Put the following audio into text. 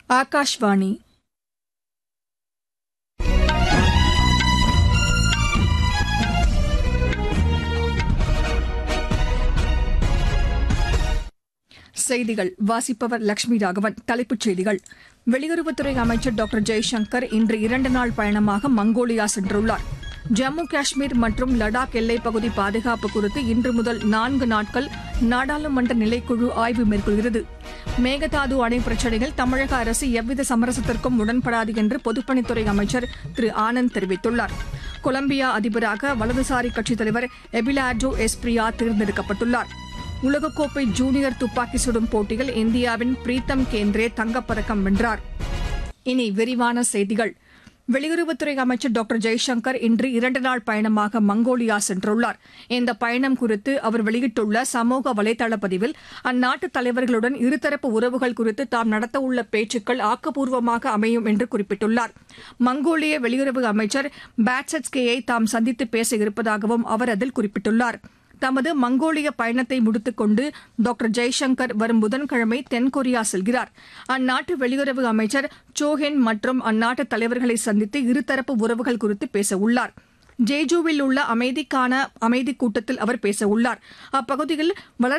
ஆகாஷ்வாணி செய்திகள் வாசிப்பவர் லட்சுமி ராகவன் தலைப்புச் செய்திகள் வெளியுறவுத்துறை அமைச்சர் டாக்டர் ஜெய்சங்கர் இன்று இரண்டு நாள் பயணமாக மங்கோலியா சென்றுள்ளார் ஜம்மு காஷ்மீர் மற்றும் லடாக் எல்லைப் பகுதி பாதுகாப்பு குறித்து இன்று முதல் நான்கு நாட்கள் நாடாளுமன்ற நிலைக்குழு ஆய்வு மேற்கொள்கிறது மேகதாது அணை பிரச்சினையில் தமிழக அரசு எவ்வித சமரசத்திற்கும் உடன்படாது என்று பொதுப்பணித்துறை அமைச்சர் திரு ஆனந்த் தெரிவித்துள்ளார் கொலம்பியா அதிபராக வலதுசாரி கட்சித் தலைவர் எபிலாடோ எஸ்பிரியா தேர்ந்தெடுக்கப்பட்டுள்ளார் உலகக்கோப்பை ஜூனியர் துப்பாக்கி சுடும் போட்டியில் இந்தியாவின் பிரீத்தம் கேந்திரே தங்கப்பதக்கம் வென்றார் இனி விரிவான செய்திகள் வெளியுறவுத்துறை அமைச்சர் டாக்டர் ஜெய்சங்கர் இன்று இரண்டு நாள் பயணமாக மங்கோலியா சென்றுள்ளார் இந்த பயணம் குறித்து அவர் வெளியிட்டுள்ள சமூக வலைதள பதிவில் அந்நாட்டு தலைவர்களுடன் இருதரப்பு உறவுகள் குறித்து தாம் நடத்தவுள்ள பேச்சுக்கள் ஆக்கப்பூர்வமாக அமையும் என்று குறிப்பிட்டுள்ளார் மங்கோலிய வெளியுறவு அமைச்சர் பேட்சட்ஸ்கேயை தாம் சந்தித்து பேச இருப்பதாகவும் அவர் அதில் குறிப்பிட்டுள்ளார் தமது மங்கோலிய பயணத்தை முடித்துக் கொண்டு டாக்டர் ஜெய்சங்கர் வரும் புதன்கிழமை தென்கொரியா செல்கிறார் அந்நாட்டு வெளியுறவு அமைச்சர் சோஹென் மற்றும் அந்நாட்டு தலைவர்களை சந்தித்து இருதரப்பு உறவுகள் குறித்து பேச உள்ளார் ஜேஜூவில் உள்ள அமைதிக்கான அமைதி கூட்டத்தில் அவர் பேச உள்ளார் அப்பகுதியில் வளர்ச்சி